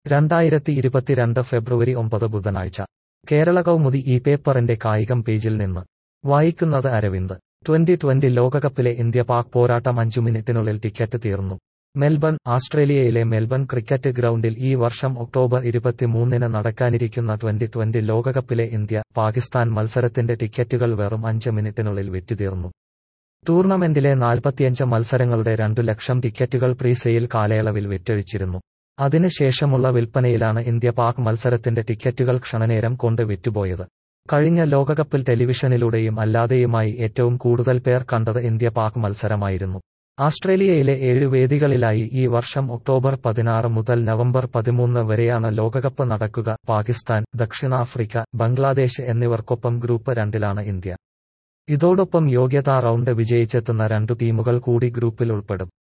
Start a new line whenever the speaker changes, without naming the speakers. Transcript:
രണ്ടായിരത്തി ഇരുപത്തിരണ്ട് ഫെബ്രുവരി ഒമ്പത് ബുധനാഴ്ച കേരള കൗമുദി ഈ പേപ്പറിന്റെ കായികം പേജിൽ നിന്ന് വായിക്കുന്നത് അരവിന്ദ് ട്വന്റി ട്വന്റി ലോകകപ്പിലെ ഇന്ത്യ പാക് പോരാട്ടം അഞ്ചു മിനിറ്റിനുള്ളിൽ ടിക്കറ്റ് തീർന്നു മെൽബൺ ആസ്ട്രേലിയയിലെ മെൽബൺ ക്രിക്കറ്റ് ഗ്രൗണ്ടിൽ ഈ വർഷം ഒക്ടോബർ ഇരുപത്തിമൂന്നിന് നടക്കാനിരിക്കുന്ന ട്വന്റി ട്വന്റി ലോകകപ്പിലെ ഇന്ത്യ പാകിസ്ഥാൻ മത്സരത്തിന്റെ ടിക്കറ്റുകൾ വെറും അഞ്ച് മിനിറ്റിനുള്ളിൽ വിറ്റുതീർന്നു ടൂർണമെന്റിലെ നാൽപ്പത്തിയഞ്ച് മത്സരങ്ങളുടെ രണ്ടു ലക്ഷം ടിക്കറ്റുകൾ പ്രീ സെയിൽ കാലയളവിൽ വിറ്റഴിച്ചിരുന്നു അതിനുശേഷമുള്ള വിൽപ്പനയിലാണ് ഇന്ത്യ പാക് മത്സരത്തിന്റെ ടിക്കറ്റുകൾ ക്ഷണനേരം കൊണ്ട് വിറ്റുപോയത് കഴിഞ്ഞ ലോകകപ്പിൽ ടെലിവിഷനിലൂടെയും അല്ലാതെയുമായി ഏറ്റവും കൂടുതൽ പേർ കണ്ടത് ഇന്ത്യ പാക് മത്സരമായിരുന്നു ആസ്ട്രേലിയയിലെ ഏഴ് വേദികളിലായി ഈ വർഷം ഒക്ടോബർ പതിനാറ് മുതൽ നവംബർ പതിമൂന്ന് വരെയാണ് ലോകകപ്പ് നടക്കുക പാകിസ്ഥാൻ ദക്ഷിണാഫ്രിക്ക ബംഗ്ലാദേശ് എന്നിവർക്കൊപ്പം ഗ്രൂപ്പ് രണ്ടിലാണ് ഇന്ത്യ ഇതോടൊപ്പം യോഗ്യതാ റൗണ്ട് വിജയിച്ചെത്തുന്ന രണ്ടു ടീമുകൾ കൂടി ഗ്രൂപ്പിൽ ഉൾപ്പെടും